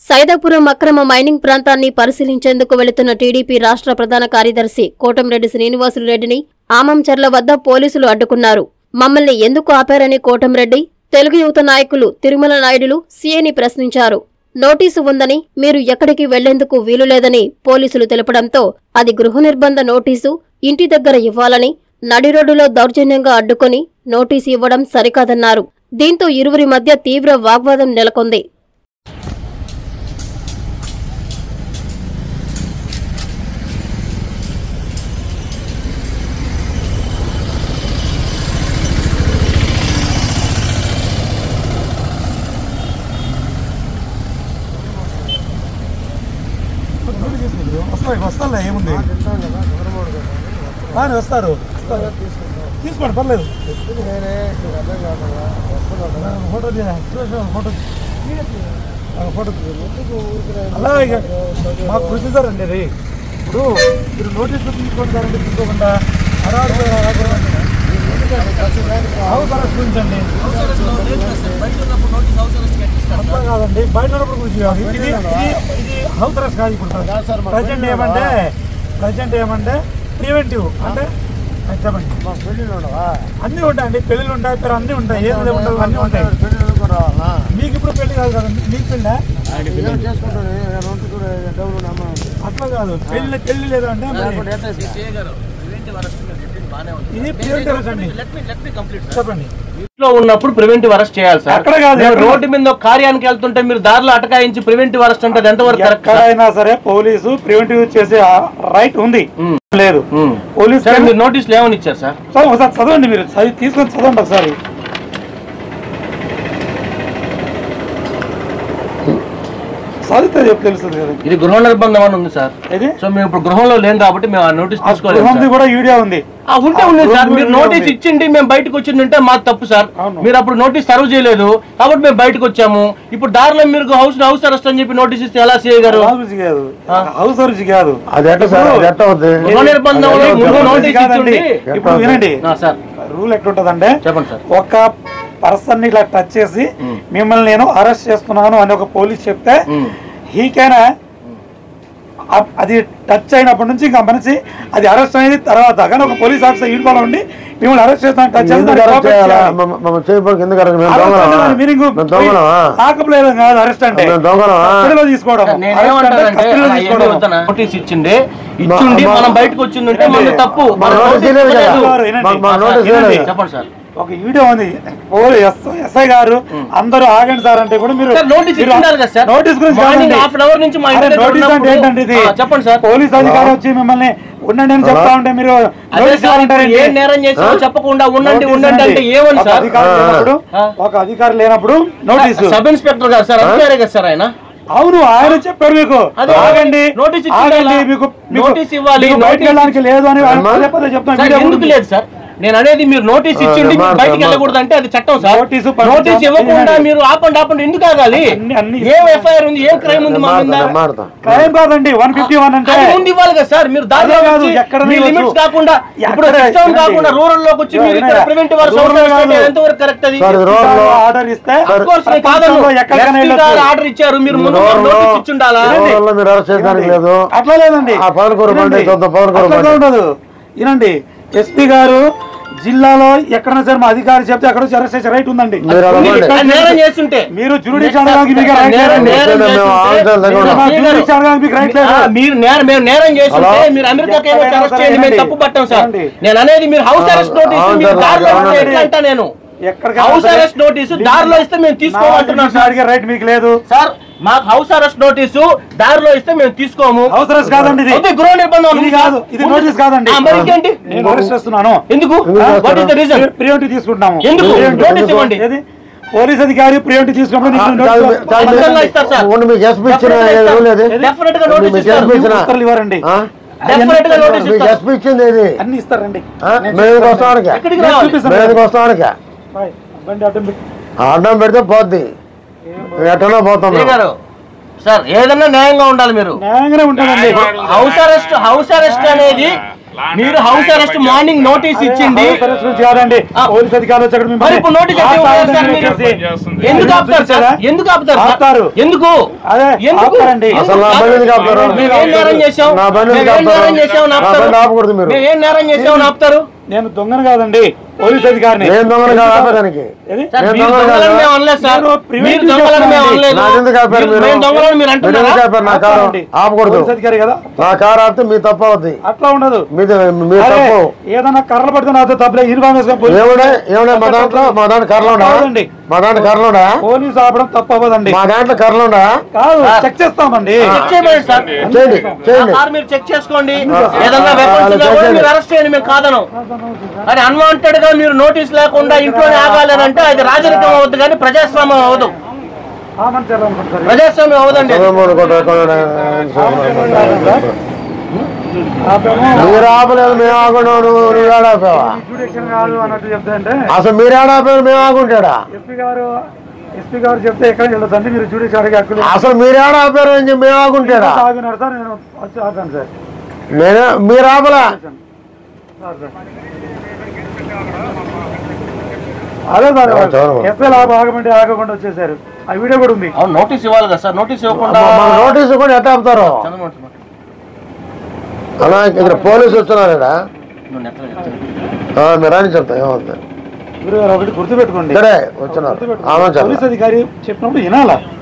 సైదాపురం అక్రమ మైనింగ్ ప్రాంతాన్ని పరిశీలించేందుకు వెళుతున్న టీడీపీ రాష్ట్ర ప్రధాన కార్యదర్శి కోటంరెడ్డి శ్రీనివాసులు రెడ్డిని ఆమంచర్ల వద్ద పోలీసులు అడ్డుకున్నారు మమ్మల్ని ఎందుకు ఆపారని కోటంరెడ్డి తెలుగు యువత నాయకులు తిరుమల నాయుడులు సీఏని ప్రశ్నించారు నోటీసు ఉందని మీరు ఎక్కడికి వెళ్లేందుకు వీలులేదని పోలీసులు తెలపడంతో అది గృహ నిర్బంధ నోటీసు ఇంటి దగ్గర ఇవ్వాలని నడి రోడ్డులో దౌర్జన్యంగా అడ్డుకొని నోటీసు ఇవ్వడం సరికాదన్నారు దీంతో ఇరువురి మధ్య తీవ్ర వాగ్వాదం నెలకొంది వస్తారు వస్తారులే ఏముంది కానీ వస్తారు తీసుకోండి పర్లేదు ఫోటో తీ- ఫోటో ఆ, ఫోటో అలా ఇక మాకు ప్రొసీజర్ అండి ఇది ఇప్పుడు మీరు నోటీస్ తీసుకుంటారంటే తీసుకోకుండా అరాడు హౌస్ అరెస్ట్ గురించి అండి అట్లా కాదండి బయట ఉన్నప్పుడు గురించి కాదు ఇది ఇది ఇది హౌస్ అరెస్ట్ కాదు ఇప్పుడు ప్రజెంట్ ఏమంటే ప్రజెంట్ ఏమంటే ప్రివెంటివ్ అంటే ఆ, చెప్పండి అన్నీ ఉంటాయండి పెళ్ళిళ్ళు ఉంటాయి పేరు అన్నీ ఉంటాయి ఏది ఉండదు అన్నీ ఉంటాయి మీకు ఇప్పుడు పెళ్లి కాదు కదండి మీకు పెళ్ళా అట్లా కాదు పెళ్లి పెళ్లి లేదు అంటే మరి ఇది ప్రివెంటివ్ అరెస్ట్ అండి చెప్పండి ఇంట్లో ఉన్నప్పుడు ప్రివెంటివ్ అరెస్ట్ చేయాలి సార్ అక్కడ కాదు, మేము ఎక్కడ? రోడ్డు మీద ఒక కార్యానికి వెళ్తుంటే మీరు దారిలో అటకాయించి ప్రివెంటివ్ అరెస్ట్ అంటే అది ఎంతవరకు కరెక్ట్ సార్? ఎక్కడైనా సరే పోలీసు ప్రివెంటివ్ చేసే రైట్ ఉంది ఉమ్. లేదు ఉమ్. పోలీస్ సరే మీరు నోటీసులు ఏమని ఇచ్చారు సార్ చదువు ఒకసారి చదవండి మీరు చదివి తీసుకొని చదవండి ఒకసారి చదివితే చెప్పు తెలుస్తుంది కదా ఇది గృహ నిర్బంధం అని ఉంది సార్ ఇది సో మేము ఇప్పుడు గృహంలో లేం కాబట్టి మేము ఆ నోటీస్ ఆ తీసుకోలేదు గృహంది సార్. కూడా వీడియో ఉంది ఆ, ఉంటే ఉంది ఆ సార్ గృహంది మీరు వీడియో నోటీస్ ఉంది. ఇచ్చిండి మేము బయటకు వచ్చిందంటే మాకు తప్పు సార్ అవును. మీరు అప్పుడు నోటీస్ సర్వ్ చేయలేదు కాబట్టి మేము బయటకు వచ్చాము ఇప్పుడు దారిలో మీరు హౌస్ హౌస్ అరెస్ట్ అని చెప్పి నోటీస్ ఇస్తే ఎలా చేయగారు హౌస్ అరెస్ట్ కాదు హౌస్ అరెస్ట్ కాదు అది ఎట్లా సార్ అది ఎట్లా అవుతుంది గృహ నిర్బంధంలో అది ముందు ఎట్లా నోటీస్ కాదండి ఇచ్చిండి ఇప్పుడు వినండి ఆ, సార్ రూల్ ఎట్లుంటదంటే చెప్పండి సార్ ఒక పర్సన్ ఇట్లా టచ్ చేసి మ్. మిమ్మల్ని నేను అరెస్ట్ చేస్తున్నాను అని ఒక పోలీస్ చెప్తే ఉమ్. హీకైనా అది టచ్ అయినప్పటి నుంచి ఇంకా మనిషి అది అరెస్ట్ అనేది తర్వాత కానీ ఒక పోలీస్ ఆఫీసర్ యూనిఫామ్ ఉండి మిమ్మల్ని అరెస్ట్ చేస్తాను టచ్ చేసి ఎందుకు దాన్ని అరెస్ట్ కోఆపరేట్ చేయాలా చేయాలి. మమ్మ- మమ్మల్ని చేయడానికి ఎందుకు అరెస్ట్ మేము అరెస్ట్ దొంగలమా అంటే మీనింగ్ మేము దొంగలమా తాకపులేదు కాదు అరెస్ట్ అంటే మేము దొంగలమా కస్టడీలో తీసుకోవడం అరెస్ట్ అంటే నేనేమంటానంటే కస్టడీలో ఆ తీసుకోవడం ఏమీ వద్దనా? నోటీస్ ఇచ్చిండే ఇచ్చిండి మా- మనం బయటకు వచ్చిందంటే మన తప్పు మా మన నోటీస్ నోటీస్ ఇవ్వలేదు కదా. ఇవ్వలేదు. వినండి. మాకు- మాకు ఆ, నోటీస్ సార్, ఇవ్వలేదు. చెప్పండి సార్ ఒక వీడియో ఉంది ఓ ఎస్ఐ గారు అందరూ ఆగండి సార్ అంటే కూడా మీరు సార్ నోటీస్ మీరు- ఇచ్చిండాలి కదా సార్ నోటీస్ గురించి మార్నింగ్ కాదండి. హాఫ్ అన్ అవర్ నుంచి మా ఇంటి అరే, దగ్గర నోటీస్ అంటే ఉన్నప్పుడు- ఏంటండి ఇది ఆ, చెప్పండి సార్ పోలీస్ అధికారి వచ్చి మిమ్మల్ని ఉండండి అని చెప్తా ఉంటే మీరు అదే నోటీస్ సార్ ఇప్పుడు ఇవ్వాలంటారేంటి? ఏం నేరం చేసామో చెప్పకుండా ఉండండి నోటీస్ ఉండండి అంటే అండి. ఏమని ఒక సార్ అధికారి లేనప్పుడు ఆ. ఒక అధికారి లేనప్పుడు నోటీసు సబ్ ఇన్స్పెక్టర్ గారు సార్ అధికారే కదా సార్ ఆయన అవును ఆయన చెప్పారు మీకు అదే ఆగండి నోటీస్ ఇచ్చిండాలా? ఆగండి మీకు మీకు- నోటీస్ ఇవ్వాలి, మీకు బయటికి నోటీస్ వెళ్ళడానికి లేదు అని ఆయన అమ్మా. పదే పదే చెప్తాను సార్ వీడియో ఎందుకు ఉంది. లేదు సార్ నేను అనేది మీరు నోటీస్ ఆ, ఇచ్చిండి మీరు మారుతా, బయటికి మారుతా. వెళ్ళకూడదు అంటే అది చట్టం సార్ నోటీసు పంపించాం. నోటీస్ ఇవ్వకుండా వినండి. మీరు ఆపండి ఆపండి ఎందుకు ఆగాలి అన్ని- అన్ని ఏం ఎఫ్ఐఆర్ ఉంది ఏం క్రైమ్ ఉంది మా మీద మాడతా మాడతా క్రైమ్ కాదండి వన్ ఫిఫ్టీ వన్ అంటే అది ముందు ఇవ్వాలి కదా సార్ మీరు దారిలో అదే కాదు, వచ్చి ఎక్కడ మీ మీరు లిమిట్స్ వచ్చు? కాకుండా ఇప్పుడు ఎక్కడ- సిస్టమ్ వినండి. కాకుండా రూరల్ లోకి వచ్చి మీరు ఇక్కడ వినండి. ప్రివెంటివ్ వర్క్ Rural కాదు. ఎంతవరకు కరెక్ట్ అది సార్, ఇది road లో- ఆర్డర్ ఇస్తే Of course, నేను కాదను. ప్రపంచంలో ఎక్కడికైనా ఎస్పీ గారు వెళ్ళొచ్చు. ఆర్డర్ ఇచ్చారు మీరు ముందు రోడ్లో- నోటీస్ ఇచ్చుండాలా వినండి. రోడ్లో మీరు అరెస్ట్ చేయడానికి లేదు అట్లా లేదండి ఆ పవన్ కౌరు బండి వినండి. చూద్దాం, పవన్ కౌరు అట్లా బండి. ఉండదు వినండి ఎస్పీ గారు జిల్లాలో ఎక్కడైనా సరే మా అధికారి చెప్తే అక్కడ వచ్చి అరెస్ట్ చేసే రైట్ ఉందండి మీరు అలా ఉంది. అవ్వండి. అది నేరం చేస్తుంటే మీరు జ్యుడిషియల్ అడగడానికి మీకు రైట్ నేరం- లేదండి. నేరం మేము చేస్తుంటే- ఆంధ్రాలో దగ్గర మీరు ఉన్నాం. ఎస్పీ గారు- జ్యుడిషియల్ అడగడానికి మీకు రైట్ లేదు. ఆ, మీరు నేరం మేము నేరం చేస్తుంటే హలో? మీరు అమెరికాకి ఏమో ఎక్కడైనా అరెస్ట్ సరే చేయండి మేము రండి. తప్పు పట్టాం సార్ రండి. నేను అనేది మీరు హౌస్ అరెస్ట్ నోటీస్ అవును మీరు సార్, దారిలో అవును ఉంటే సార్. ఎట్లా అంటా నేను ఎక్కడికైనా హౌస్ సరే అరెస్ట్ నోటీసు దారిలో ఇస్తే మేము తీసుకోమంటున్నాం నా సార్ అడిగే రైట్ మీకు లేదు సార్ మాకు హౌస్ అరెస్ట్ నోటీసు దారిలో ఇస్తే మేము తీసుకోము హౌస్ అరెస్ట్ కాదండి ఇది వద్దు, గృహ నిర్బంధం ఇది ఉంది కాదు సార్. ఇది ఉంది. నోటీస్ కాదండి ఆ, మరి ఇంకేంటి నేను అరెస్ట్ చేస్తున్నాను ఎందుకు ఎందుకు what is the reason priority తీసుకుంటున్నాము ఎందుకు? Priority. నోటీస్ ఇవ్వండి. ఏది? పోలీస్ అధికారి ప్రియారిటీ తీసుకున్నప్పుడు నీకు చాలు, నోటీస్ చాలు, వస్తుంది. పక్కన ఇస్తారు సార్. ఉండి మీకు ఎస్పీ ఇచ్చిన Definitely ఏది ఇస్తారు. లేదు Definite గా నోటీస్ మీకు ఇస్తారు. ఎస్పీ ఇచ్చిన ఉత్తర్వులు ఇవ్వరండి ఆ? Definite గా నోటీస్ మీకు ఇస్తారు. ఎస్పీ ఇచ్చింది ఏది అన్ని ఇస్తారండి ఆ? మేము ఎందుకు వస్తానికి ఎక్కడికి నేను రావాలి చూపిస్తాను. మేము ఎందుకు వస్తానికి బాయ్. బండి అడ్డం పెట్టి. అడ్డం పెడితే పోద్ది ఎట్టనో పోతాం ఏ మేము. గారు సార్ ఏదన్నా న్యాయంగా ఉండాలి మీరు న్యాయంగానే ఉంటుందండి హౌస్ అరెస్ట్ హౌస్ అరెస్ట్ అనేది మీరు హౌస్ అరెస్ట్ మార్నింగ్ నోటీస్ ఇచ్చింది హౌస్ అరెస్ట్ నుంచి కాదండి ఆ. పోలీస్ అధికారులు వచ్చి అక్కడ మరి మిమ్మల్ని ఇప్పుడు నోటీస్ ఎందుకు ఇవ్వలేదు సార్ మీరు? ఆపుతారు. ఎందుకు ఆపుతారు సార్ ఎందుకు ఆపుతారు సార్? ఆపుతారు. ఎందుకు అదే, ఎందుకు? ఆపుతారండి. ఎందుకు అసలు నా సార్? బండి ఎందుకు ఆపుతారు? మేము ఏం నేరం చేశాం నా బండి మేము ఎందుకు ఏం నేరం ఆపుతారు? చేశాం నా బండి ఆపకూడదు మీరు. మేము ఏం నేరం చేసామని ఆపుతారు నేను దొంగను కాదండి పోలీస్ అధికారిని నేను దొంగలు కాదు ఆపడానికి ఏది? సార్, నేను మీరు దొంగలను దొంగలని కాదు. మేము అనలేదు సార్ నేను మీరు preventive దొంగలని మేము చేస్తున్నానండి. అనలేదు నాకెందుకు ఆపారు మీరు- మీరు మేము దొంగలని మీరు మీరు అంటున్నారా ఎందుకు ఆపారు నా కారు ఆపారండి. ఆపకూడదు పోలీస్ అధికారి కదా నా కారు ఆపితే మీ తప్పు అవుద్ది అట్లా ఉండదు మీది మీ అరే, తప్పు ఏదన్నా కర్రలు పడితే నాతో తప్పలే యూనిఫామ్ వేసుకొని పోలీస్ ఏమడే ఏమడే మా దాంట్లో మా దాంట్లో కర్రలుండా కాదండి. మా దాంట్లో కర్రలుండా పోలీసు ఆపడం తప్పు అవ్వదండి మా దాంట్లో కర్రలుండా కాదు చెక్ చేస్తామండి చెక్ చేయమని సార్ చేయండి చేయండి ఆ కార్ మీరు చెక్ చేసుకోండి ఆ. ఏదన్నా ఆ, వెపన్స్ ఉన్నా కూడా చేయండి. మీరు అరెస్ట్ చేయండి మేము కాదను కానీ అన్వాంటెడ్ గా మీరు నోటీస్ లేకుండా ఇంట్లోనే ఆగాలని అంటే అది రాజరికం అవ్వద్దు కానీ ప్రజాస్వామ్యం అవ్వదు ఆమని చేయాలనుకుంటారు ప్రజాస్వామ్యం అవ్వదండి అది. చదవమని కొట్టు, కొట్టు, ఆపేమో మీరు ఆపలేదు మేము ఆకుండా నువ్వు నువ్వు ఏడాపావా జ్యుడిషియల్ కాదు అన్నట్టు చెప్తే అంటే అసలు మీరు ఏడాపారు మేము ఆగుంటాడా ఎస్పీ గారు ఎస్పీ గారు చెప్తే ఎక్కడ వెళ్ళదండి మీరు జ్యుడిషియల్ హక్కులు అసలు మీరు ఏడాపారు అని చెప్పి మేము ఆగుంటాడా ఆగినారు సార్ నేను వచ్చి ఆపాను సార్ నేనే మీరు ఆపలా సార్, సార్. అదే సార్ ఆ, చదవమా. ఎస్పీ లాభ ఆగమంటే ఆగకుండా వచ్చేసారు ఆ వీడియో కూడా ఉంది అవును నోటీస్ ఇవ్వాలి కదా సార్ నోటీస్ ఇవ్వకుండా మన నోటీసు కూడా ఎట్లా ఆపుతారు చదవమంటున్నా. అలా ఇక్కడ పోలీసు వస్తున్నారు ఇక్కడ నువ్వు నెట్లో చెప్తాను. ఆ, మీరు అని చెప్తా ఏమవుతుంది గురుగారు ఒకటి గుర్తుపెట్టుకోండి ఇక్కడే వచ్చినారు గుర్తుపెట్టుకోండి. ఆమె పోలీస్ అధికారి చెప్పినప్పుడు వినాలా